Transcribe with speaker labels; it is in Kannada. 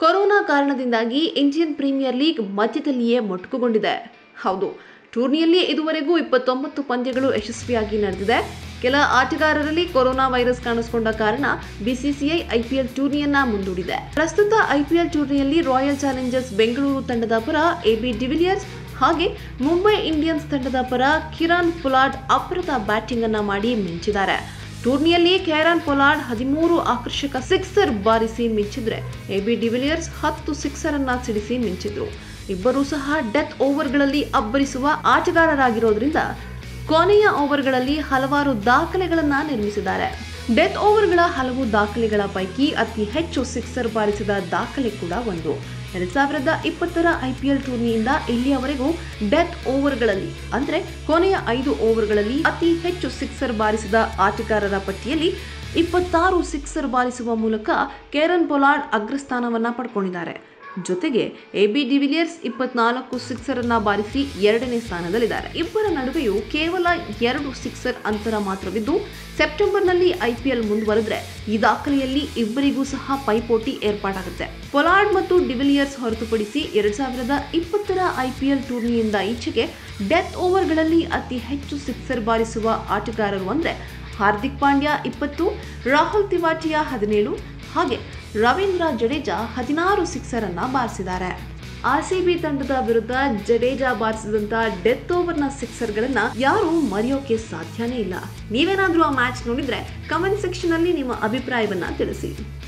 Speaker 1: ಕೊರೋನಾ ಕಾರಣದಿಂದಾಗಿ ಇಂಡಿಯನ್ ಪ್ರೀಮಿಯರ್ ಲೀಗ್ ಮಧ್ಯದಲ್ಲಿಯೇ ಮೊಟಕುಗೊಂಡಿದೆ ಹೌದು ಟೂರ್ನಿಯಲ್ಲಿ ಇದುವರೆಗೂ ಇಪ್ಪತ್ತೊಂಬತ್ತು ಪಂದ್ಯಗಳು ಯಶಸ್ವಿಯಾಗಿ ನಡೆದಿದೆ ಕೆಲ ಆಟಗಾರರಲ್ಲಿ ಕೊರೋನಾ ವೈರಸ್ ಕಾಣಿಸಿಕೊಂಡ ಕಾರಣ ಬಿಸಿಸಿಐ ಐಪಿಎಲ್ ಟೂರ್ನಿಯನ್ನ ಮುಂದೂಡಿದೆ ಪ್ರಸ್ತುತ ಐಪಿಎಲ್ ಟೂರ್ನಿಯಲ್ಲಿ ರಾಯಲ್ ಚಾಲೆಂಜರ್ಸ್ ಬೆಂಗಳೂರು ತಂಡದ ಪರ ಎಬಿ ಡಿವಿಲಿಯರ್ಸ್ ಹಾಗೆ ಮುಂಬೈ ಇಂಡಿಯನ್ಸ್ ತಂಡದ ಪರ ಕಿರಾನ್ ಪೊಲಾರ್ಡ್ ಅಪ್ರದ ಬ್ಯಾಟಿಂಗ್ ಅನ್ನ ಮಾಡಿ ಮಿಂಚಿದ್ದಾರೆ ಟೂರ್ನಿಯಲ್ಲಿ ಕೇರಾನ್ ಪೊಲಾರ್ಡ್ ಹದಿಮೂರು ಆಕರ್ಷಕ ಸಿಕ್ಸರ್ ಬಾರಿಸಿ ಮಿಂಚಿದ್ರೆ ಎಬಿ ಡಿವಿಲಿಯರ್ಸ್ ಹತ್ತು ಸಿಕ್ಸರ್ ಅನ್ನ ಸಿಡಿಸಿ ಮಿಂಚಿದ್ರು ಇಬ್ಬರೂ ಸಹ ಡೆತ್ ಓವರ್ಗಳಲ್ಲಿ ಅಬ್ಬರಿಸುವ ಆಟಗಾರರಾಗಿರೋದ್ರಿಂದ ಕೊನೆಯ ಓವರ್ಗಳಲ್ಲಿ ಹಲವಾರು ದಾಖಲೆಗಳನ್ನ ನಿರ್ಮಿಸಿದ್ದಾರೆ ಡೆತ್ ಓವರ್ಗಳ ಹಲವು ದಾಖಲೆಗಳ ಪೈಕಿ ಅತಿ ಹೆಚ್ಚು ಸಿಕ್ಸರ್ ಬಾರಿಸಿದ ದಾಖಲೆ ಕೂಡ ಒಂದು ಎರಡ್ ಸಾವಿರದ ಇಪ್ಪತ್ತರ ಐಪಿಎಲ್ ಟೂರ್ನಿಯಿಂದ ಇಲ್ಲಿಯವರೆಗೂ ಡೆತ್ ಓವರ್ಗಳಲ್ಲಿ ಅಂದ್ರೆ ಕೊನೆಯ ಐದು ಓವರ್ಗಳಲ್ಲಿ ಅತಿ ಹೆಚ್ಚು ಸಿಕ್ಸರ್ ಬಾರಿಸಿದ ಆಟಗಾರರ ಪಟ್ಟಿಯಲ್ಲಿ ಇಪ್ಪತ್ತಾರು ಸಿಕ್ಸರ್ ಬಾರಿಸುವ ಮೂಲಕ ಕೇರನ್ ಪೊಲಾರ್ಡ್ ಅಗ್ರಸ್ಥಾನವನ್ನ ಪಡ್ಕೊಂಡಿದ್ದಾರೆ ಜೊತೆಗೆ ಎ ಬಿ ಡಿವಿಲಿಯರ್ಸ್ ಇಪ್ಪತ್ನಾಲ್ಕು ಸಿಕ್ಸರ್ ಅನ್ನ ಬಾರಿಸಿ ಎರಡನೇ ಸ್ಥಾನದಲ್ಲಿದ್ದಾರೆ ಇಬ್ಬರ ನಡುವೆಯೂ ಕೇವಲ ಎರಡು ಸಿಕ್ಸರ್ ಅಂತರ ಮಾತ್ರವಿದ್ದು ಸೆಪ್ಟೆಂಬರ್ನಲ್ಲಿ ಐಪಿಎಲ್ ಮುಂದುವರೆದ್ರೆ ಈ ದಾಖಲೆಯಲ್ಲಿ ಇಬ್ಬರಿಗೂ ಸಹ ಪೈಪೋಟಿ ಏರ್ಪಾಟಾಗುತ್ತೆ ಪೊಲಾರ್ಡ್ ಮತ್ತು ಡಿವಿಲಿಯರ್ಸ್ ಹೊರತುಪಡಿಸಿ ಎರಡ್ ಸಾವಿರದ ಇಪ್ಪತ್ತರ ಐಪಿಎಲ್ ಟೂರ್ನಿಯಿಂದ ಈಚೆಗೆ ಡೆತ್ ಓವರ್ಗಳಲ್ಲಿ ಅತಿ ಹೆಚ್ಚು ಸಿಕ್ಸರ್ ಬಾರಿಸುವ ಆಟಗಾರರು ಅಂದ್ರೆ ಹಾರ್ದಿಕ್ ಪಾಂಡ್ಯ ಇಪ್ಪತ್ತು ರಾಹುಲ್ ತಿವಾಟಿಯಾ ಹದಿನೇಳು ಹಾಗೆ ರವೀಂದ್ರ ಜಡೇಜಾ ಹದಿನಾರು ಸಿಕ್ಸರ್ ಅನ್ನ ಬಾರಿಸಿದ್ದಾರೆ ಆರ್ಸಿಬಿ ತಂಡದ ವಿರುದ್ಧ ಜಡೇಜಾ ಬಾರಿಸಿದಂತ ಡೆತ್ ಓವರ್ನ ಸಿಕ್ಸರ್ಗಳನ್ನ ಯಾರು ಮರೆಯೋಕೆ ಸಾಧ್ಯನೇ ಇಲ್ಲ ನೀವೇನಾದ್ರೂ ಆ ಮ್ಯಾಚ್ ನೋಡಿದ್ರೆ ಕಮೆಂಟ್ ಸೆಕ್ಷನ್ ಅಲ್ಲಿ ನಿಮ್ಮ ಅಭಿಪ್ರಾಯವನ್ನ ತಿಳಿಸಿ